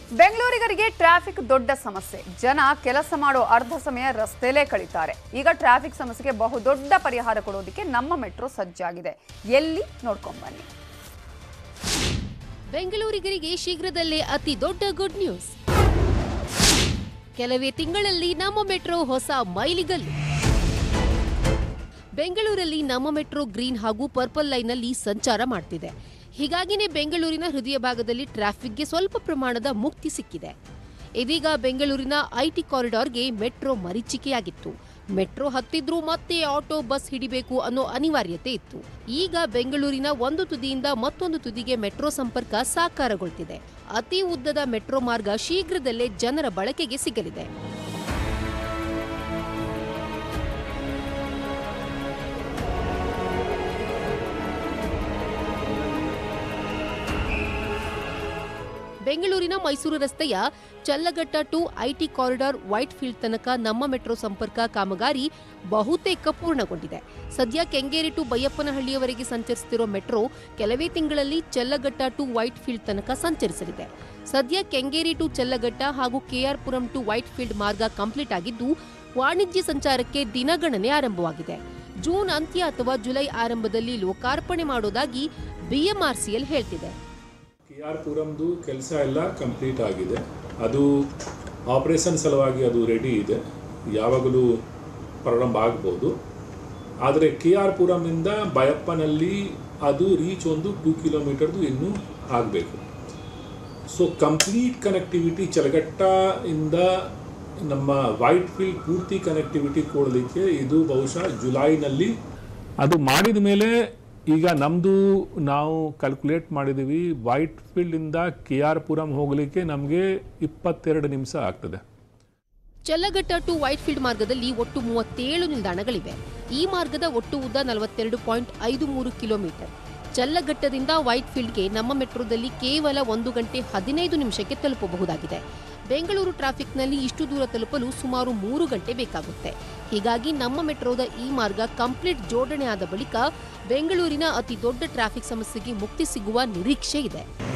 ಬೆಂಗಳೂರಿಗರಿಗೆ traffic ದೊಡ್ಡ ಸಮಸ್ಯೆ ಜನ ಕೆಲಸ ಮಾಡೋ ಅರ್ಧ ಸಮಯ ರಸ್ತೆಲೇ ಕಳೀತಾರೆ ಈಗ ಟ್ರಾಫಿಕ್ ಸಮಸ್ಯೆಗೆ ಬಹುದೊಡ್ಡ ಪರಿಹಾರ ಕೊಡೋದಕ್ಕೆ ನಮ್ಮ ಮೆಟ್ರೋ ಸಜ್ಜಾಗಿದೆ ಎಲ್ಲಿ ನೋಡ್ಕೊಂಬನ್ನಿ ಬೆಂಗಳೂರಿಗರಿಗೆ ಶೀಘ್ರದಲ್ಲೇ ಅತಿ ದೊಡ್ಡ ಗುಡ್ ನ್ಯೂಸ್ ಕೆಲವೇ ತಿಂಗಳಲ್ಲಿ ನಮ್ಮ ಮೆಟ್ರೋ ಹೊಸ ಮೈಲಿಗಲ್ಲು ಬೆಂಗಳೂರಲ್ಲಿ ನಮ್ಮ ಮೆಟ್ರೋ ಗ್ರೀನ್ ಹಾಗೂ ಪರ್ಪಲ್ ಲೈನ್ನಲ್ಲಿ ಸಂಚಾರ ಮಾಡ್ತಿದೆ ಹೀಗಾಗಿನೇ ಬೆಂಗಳೂರಿನ ಹೃದಯ ಭಾಗದಲ್ಲಿ ಟ್ರಾಫಿಕ್ಗೆ ಸ್ವಲ್ಪ ಪ್ರಮಾಣದ ಮುಕ್ತಿ ಸಿಕ್ಕಿದೆ ಇದೀಗ ಬೆಂಗಳೂರಿನ ಐಟಿ ಕಾರಿಡಾರ್ಗೆ ಮೆಟ್ರೋ ಮರೀಚಿಕೆಯಾಗಿತ್ತು ಮೆಟ್ರೋ ಹತ್ತಿದ್ರೂ ಮತ್ತೆ ಆಟೋ ಬಸ್ ಹಿಡಿಬೇಕು ಅನ್ನೋ ಅನಿವಾರ್ಯತೆ ಇತ್ತು ಈಗ ಬೆಂಗಳೂರಿನ ಒಂದು ತುದಿಯಿಂದ ಮತ್ತೊಂದು ತುದಿಗೆ ಮೆಟ್ರೋ ಸಂಪರ್ಕ ಸಾಕಾರಗೊಳ್ತಿದೆ ಅತಿ ಉದ್ದದ ಮೆಟ್ರೋ ಮಾರ್ಗ ಶೀಘ್ರದಲ್ಲೇ ಜನರ ಬಳಕೆಗೆ ಸಿಗಲಿದೆ ಬೆಂಗಳೂರಿನ ಮೈಸೂರು ರಸ್ತೆಯ Challaghatta to IT corridor Whitefield ತನಕ ನಮ್ಮ ಮೆಟ್ರೋ ಸಂಪರ್ಕ ಕಾಮಗಾರಿ ಬಹುತೇಕ ಪೂರ್ಣಗೊಂಡಿದೆ ಸದ್ಯ ಕೆಂಗೇರಿ ಟು ಬೈಯಪ್ಪನಹಳ್ಳಿಯವರೆಗೆ ಸಂಚರಿಸುತ್ತಿರುವ ಮೆಟ್ರೋ ಕೆಲವೇ ತಿಂಗಳಲ್ಲಿ ಚಲ್ಲಘಟ್ಟ ಟು ವೈಟ್ ಫೀಲ್ಡ್ ತನಕ ಸಂಚರಿಸಲಿದೆ ಸದ್ಯ ಕೆಂಗೇರಿ ಟು ಚಲ್ಲಘಟ್ಟ ಹಾಗೂ K R Puram to Whitefield ಮಾರ್ಗ ಕಂಪ್ಲೀಟ್ ಆಗಿದ್ದು ವಾಣಿಜ್ಯ ಸಂಚಾರಕ್ಕೆ ದಿನಗಣನೆ ಆರಂಭವಾಗಿದೆ ಜೂನ್ ಅಂತ್ಯ ಅಥವಾ ಜುಲೈ ಆರಂಭದಲ್ಲಿ ಲೋಕಾರ್ಪಣೆ ಮಾಡೋದಾಗಿ ಬಿಎಂಆರ್ಸಿಎಲ್ ಹೇಳ್ತಿದೆ ಕೆ ಆರ್ ಪುರಂದು ಕೆಲಸ ಎಲ್ಲ ಕಂಪ್ಲೀಟ್ ಆಗಿದೆ ಅದು ಆಪರೇಷನ್ ಸಲುವಾಗಿ ಅದು ರೆಡಿ ಇದೆ ಯಾವಾಗಲೂ ಪ್ರಾರಂಭ ಆಗ್ಬೋದು ಆದರೆ ಕೆ ಆರ್ ಪುರಮಿಂದ ಬಯಪ್ಪನಲ್ಲಿ ಅದು ರೀಚ್ ಒಂದು ಟೂ ಕಿಲೋಮೀಟರ್ದು ಇನ್ನೂ ಆಗಬೇಕು ಸೊ ಕಂಪ್ಲೀಟ್ ಕನೆಕ್ಟಿವಿಟಿ ಚಲಗಟ್ಟ ಇಂದ ನಮ್ಮ ವೈಟ್ ಫೀಲ್ಡ್ ಪೂರ್ತಿ ಕನೆಕ್ಟಿವಿಟಿ ಕೊಡಲಿಕ್ಕೆ ಇದು ಬಹುಶಃ ಜುಲೈನಲ್ಲಿ ಅದು ಮಾಡಿದ ಮೇಲೆ ಈಗ ನಮ್ಮದು ನಾವು ಕ್ಯಾಲ್ಕುಲೇಟ್ ಮಾಡಿದ್ದೀವಿ ವೈಟ್ ಫೀಲ್ಡಿಂದ ಕೆ ಆರ್ ಪುರಂ ಹೋಗಲಿಕ್ಕೆ ನಮಗೆ ಇಪ್ಪತ್ತೆರಡು ನಿಮಿಷ ಆಗ್ತದೆ ಚಲ್ಲಘಟ್ಟ ಟು ವೈಟ್ ಫೀಲ್ಡ್ ಮಾರ್ಗದಲ್ಲಿ ಒಟ್ಟು ಮೂವತ್ತೇಳು ನಿಲ್ದಾಣಗಳಿವೆ ಈ ಮಾರ್ಗದ ಒಟ್ಟು ಉದ್ದ ನಲವತ್ತೆರಡು ಪಾಯಿಂಟ್ ಐದು ಮೂರು ಕಿಲೋಮೀಟರ್ ಚಲ್ಲಘಟ್ಟದಿಂದ ವೈಟ್ ಫೀಲ್ಡ್ಗೆ ನಮ್ಮ ಮೆಟ್ರೋದಲ್ಲಿ ಕೇವಲ ಒಂದು ಗಂಟೆ ಹದಿನೈದು ನಿಮಿಷಕ್ಕೆ ತಲುಪಬಹುದಾಗಿದೆ ಬೆಂಗಳೂರು ಟ್ರಾಫಿಕ್ನಲ್ಲಿ ಇಷ್ಟು ದೂರ ತಲುಪಲು ಸುಮಾರು ಮೂರು ಗಂಟೆ ಬೇಕಾಗುತ್ತೆ ಹೀಗಾಗಿ ನಮ್ಮ ಮೆಟ್ರೋದ ಈ ಮಾರ್ಗ ಕಂಪ್ಲೀಟ್ ಜೋಡಣೆ ಆದ ಬಳಿಕ ಬೆಂಗಳೂರಿನ ಅತಿ ದೊಡ್ಡ ಟ್ರಾಫಿಕ್ ಸಮಸ್ಯೆಗೆ ಮುಕ್ತಿ ಸಿಗುವ ನಿರೀಕ್ಷೆ ಇದೆ